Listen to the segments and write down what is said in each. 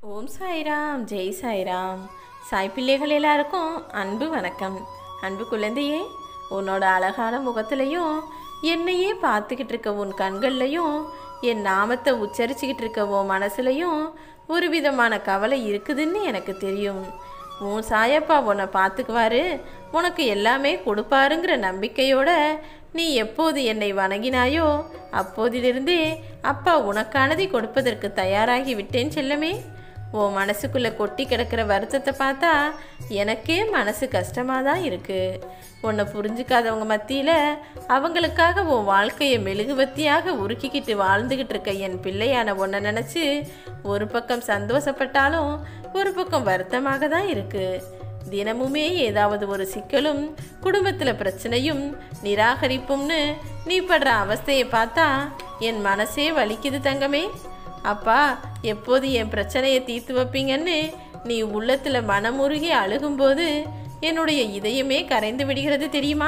ஓம் சாய்ராம் ஜெய் சாய்ராம் சாய் பிள்ளைகள் எல்லாருக்கும் அன்பு வணக்கம் அன்பு குழந்தையே உன்னோட அழகான முகத்துலையும் என்னையே பார்த்துக்கிட்டு இருக்க உன் கண்கள்லையும் என் நாமத்தை உச்சரிச்சுக்கிட்டு இருக்க உன் மனசுலையும் ஒரு விதமான கவலை இருக்குதுன்னு எனக்கு தெரியும் உன் சாயப்பா உன்னை பார்த்துக்குவாரு உனக்கு எல்லாமே கொடுப்பாருங்கிற நம்பிக்கையோட நீ எப்போது என்னை வணங்கினாயோ அப்போதிலிருந்தே அப்பா உனக்கானதை கொடுப்பதற்கு தயாராகி விட்டேன் செல்லமே உன் மனசுக்குள்ளே கொட்டி கிடக்கிற வருத்தத்தை பார்த்தா எனக்கே மனசு கஷ்டமாக தான் இருக்குது உன்னை புரிஞ்சுக்காதவங்க மத்தியில் அவங்களுக்காக உன் வாழ்க்கையை மெழுகுவத்தியாக உருக்கிக்கிட்டு வாழ்ந்துக்கிட்டு இருக்க என் பிள்ளையான உன்னை நினச்சி ஒரு பக்கம் சந்தோஷப்பட்டாலும் ஒரு பக்கம் வருத்தமாக தான் இருக்குது தினமுமே ஏதாவது ஒரு சிக்கலும் குடும்பத்தில் பிரச்சனையும் நிராகரிப்பும்னு நீ படுற அவஸ்தையை பார்த்தா என் மனசே வலிக்குது தங்கமே அப்பா எப்போது என் பிரச்சனையை தீர்த்து வைப்பீங்கன்னு நீ உள்ளத்தில் மனமுருகி அழுகும்போது என்னுடைய இதயமே கரைந்து விடுகிறது தெரியுமா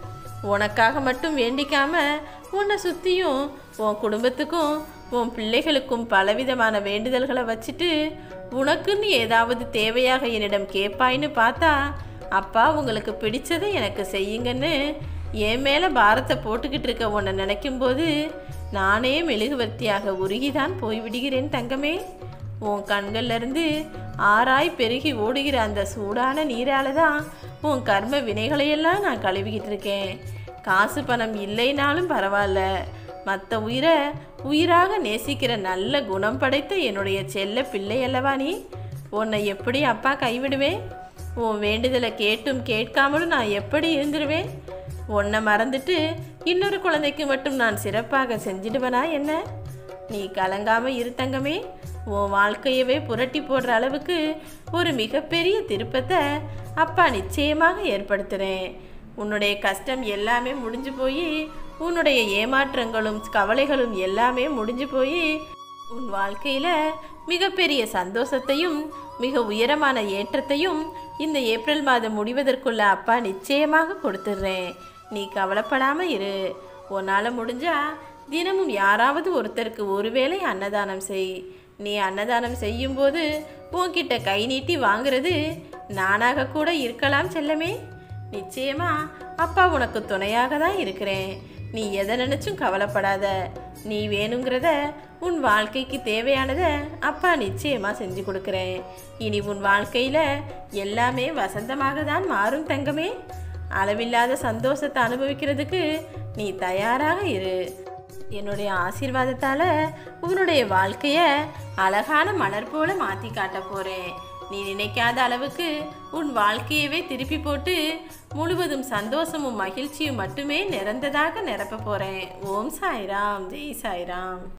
உனக்காக மட்டும் வேண்டிக்காம உன்னை சுற்றியும் உன் குடும்பத்துக்கும் உன் பிள்ளைகளுக்கும் பலவிதமான வேண்டுதல்களை வச்சுட்டு உனக்குன்னு ஏதாவது தேவையாக என்னிடம் கேட்பாயின்னு பார்த்தா அப்பா உங்களுக்கு பிடிச்சதை எனக்கு செய்யுங்கன்னு என் மேலே பாரத்தை போட்டுக்கிட்டு இருக்க உன்னை நினைக்கும்போது நானே மெழுகுவர்த்தியாக உருகிதான் போய்விடுகிறேன் தங்கமே உன் கண்கள்ல இருந்து ஆறாய் பெருகி ஓடுகிற அந்த சூடான நீரால தான் உன் கர்ம வினைகளையெல்லாம் நான் கழுவிக்கிட்டு இருக்கேன் காசு பணம் இல்லைனாலும் பரவாயில்ல மற்ற உயிரை உயிராக நேசிக்கிற நல்ல குணம் படைத்த என்னுடைய செல்ல பிள்ளை அல்லவா நீ உன்னை எப்படி அப்பா கைவிடுவேன் உன் வேண்டுதலை கேட்டும் கேட்காமலும் நான் எப்படி இருந்துருவேன் உன்னை மறந்துட்டு இன்னொரு குழந்தைக்கு மட்டும் நான் சிறப்பாக செஞ்சிடுவனா என்ன நீ கலங்காம இரு தங்கமே உன் வாழ்க்கையவே புரட்டி போடுற அளவுக்கு ஒரு மிகப்பெரிய திருப்பத்தை அப்பா நிச்சயமாக ஏற்படுத்துகிறேன் உன்னுடைய கஷ்டம் எல்லாமே முடிஞ்சு போய் உன்னுடைய ஏமாற்றங்களும் கவலைகளும் எல்லாமே முடிஞ்சு போய் உன் வாழ்க்கையில் மிகப்பெரிய சந்தோஷத்தையும் மிக உயரமான ஏற்றத்தையும் இந்த ஏப்ரல் மாதம் முடிவதற்குள்ள அப்பா நிச்சயமாக கொடுத்துட்றேன் நீ கவலைப்படாமல் இரு உன்னால் முடிஞ்சா தினமும் யாராவது ஒருத்தருக்கு ஒருவேளை அன்னதானம் செய் நீ அன்னதானம் செய்யும்போது உன்கிட்ட கை நீட்டி வாங்குறது நானாக கூட இருக்கலாம் செல்லமே நிச்சயமா அப்பா உனக்கு துணையாக தான் இருக்கிறேன் நீ எதை நினைச்சும் கவலைப்படாத நீ வேணுங்கிறத உன் வாழ்க்கைக்கு தேவையானத அப்பா நிச்சயமா செஞ்சு கொடுக்குறேன் இனி உன் வாழ்க்கையில எல்லாமே வசந்தமாக தான் மாறும் தங்கமே அளவில்லாத சந்தோஷத்தை அனுபவிக்கிறதுக்கு நீ தயாராக இரு என்னுடைய ஆசீர்வாதத்தால உன்னுடைய வாழ்க்கைய அழகான மலர் போல மாத்தி காட்ட போறேன் நீ நினைக்காத அளவுக்கு உன் வாழ்க்கையவே திருப்பி போட்டு முழுவதும் சந்தோஷமும் மகிழ்ச்சியும் மட்டுமே நிறந்ததாக நிரப்ப போறேன் ஓம் சாய்ராம் ஜெய் சாய்ராம்